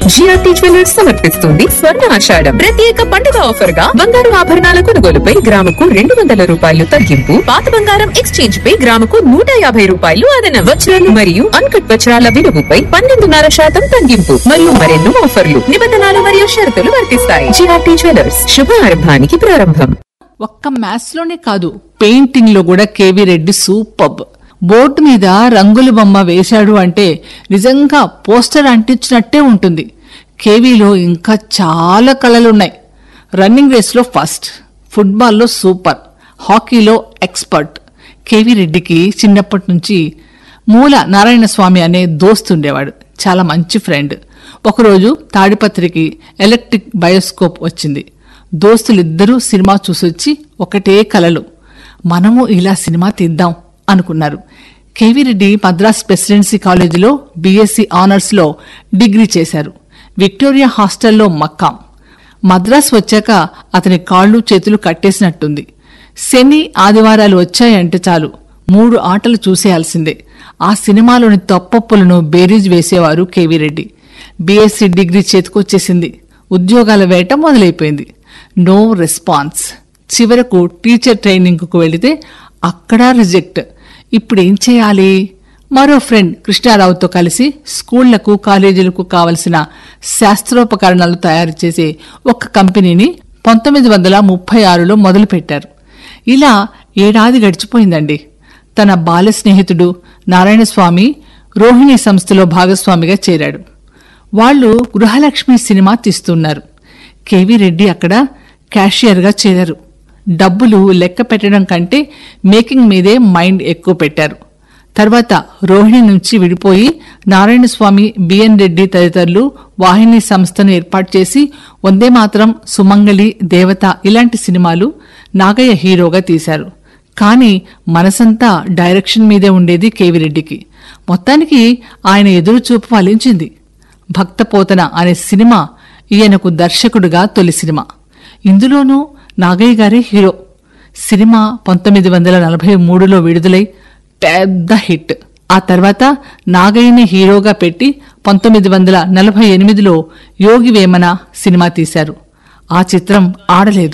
GRT jewellers సమర్పిస్తుంది స్వర్ణ ఆషాఢం ప్రత్యేక పండుగ ఆఫర్ గా బంగారు ఆభరణాల కొనుగోలుపై గ్రాముకు రెండు వందల రూపాయలు తగ్గింపు పాత బంగారం ఎక్స్చేంజ్ పై గ్రాముకు నూట యాభై రూపాయలు అదనం వజ్రాలు మరియు అన్కట్ వజ్రాల విలువపై పన్నెండున్నర శాతం తగ్గింపు మరియు మరెన్నో ఆఫర్లు నిబంధనలు మరియు షరతులు వర్తిస్తాయి జిఆర్టీ జ్యువెలర్స్ శుభారంభానికి ప్రారంభం ఒక్క మ్యాథ్స్ లోనే కాదు పెయింటింగ్ లో కూడా కేవీ రెడ్డి సూపర్ బోర్డు మీద రంగుల బొమ్మ వేశాడు అంటే నిజంగా పోస్టర్ అంటించినట్టే ఉంటుంది కేవీలో ఇంకా చాలా కళలున్నాయి రన్నింగ్ రేస్లో ఫస్ట్ ఫుట్బాల్లో సూపర్ హాకీలో ఎక్స్పర్ట్ కేవీ రెడ్డికి చిన్నప్పటి నుంచి మూల నారాయణ స్వామి అనే దోస్తు ఉండేవాడు చాలా మంచి ఫ్రెండ్ ఒకరోజు తాడిపత్రికి ఎలక్ట్రిక్ బయోస్కోప్ వచ్చింది దోస్తులిద్దరూ సినిమా చూసొచ్చి ఒకటే కలలు మనము ఇలా సినిమా తీద్దాం అనుకున్నారు కేవీ రెడ్డి మద్రాస్ ప్రెసిడెన్సీ కాలేజీలో బీఎస్సీ ఆనర్స్లో డిగ్రీ చేశారు విక్టోరియా హాస్టల్లో మక్కాం మద్రాస్ వచ్చాక అతని కాళ్ళు చేతులు కట్టేసినట్టుంది శని ఆదివారాలు వచ్చాయంటే చాలు మూడు ఆటలు చూసేయాల్సిందే ఆ సినిమాలోని తప్పప్పులను బేరీజ్ వేసేవారు కేవీ రెడ్డి బీఎస్సీ డిగ్రీ చేతికొచ్చేసింది ఉద్యోగాల వేట మొదలైపోయింది నో రెస్పాన్స్ చివరకు టీచర్ ట్రైనింగ్కు వెళితే అక్కడా రిజెక్ట్ ఇప్పుడు ఏం చేయాలి మరో ఫ్రెండ్ కృష్ణారావుతో కలిసి స్కూళ్లకు కాలేజీలకు కావలసిన శాస్త్రోపకరణాలు తయారు చేసే ఒక కంపెనీని పంతొమ్మిది వందల ముప్పై ఆరులో మొదలుపెట్టారు ఇలా ఏడాది గడిచిపోయిందండి తన బాల్య స్నేహితుడు నారాయణస్వామి రోహిణి సంస్థలో భాగస్వామిగా చేరాడు వాళ్ళు గృహలక్ష్మి సినిమా తీస్తున్నారు కేవీ రెడ్డి అక్కడ క్యాషియర్గా చేరారు డబ్బులు లెక్క పెట్టడం కంటే మేకింగ్ మీదే మైండ్ ఎక్కువ పెట్టారు తర్వాత రోహిణి నుంచి విడిపోయి నారాయణస్వామి బిఎన్ రెడ్డి తదితరులు వాహిని సంస్థను ఏర్పాటు చేసి వందే మాత్రం సుమంగళి దేవత ఇలాంటి సినిమాలు నాగయ్య హీరోగా తీశారు కానీ మనసంతా డైరెక్షన్ మీదే ఉండేది కేవిరెడ్డికి మొత్తానికి ఆయన ఎదురుచూపు ఫలించింది భక్తపోతన అనే సినిమా ఈయనకు దర్శకుడుగా తొలి సినిమా ఇందులోనూ నాగయ్య గారే హీరో సినిమా పంతొమ్మిది వందల నలభై మూడులో విడుదలై పెద్ద హిట్ ఆ తర్వాత నాగయ్యని హీరోగా పెట్టి పంతొమ్మిది వందల నలభై ఎనిమిదిలో యోగి వేమన సినిమా తీశారు ఆ చిత్రం ఆడలేదు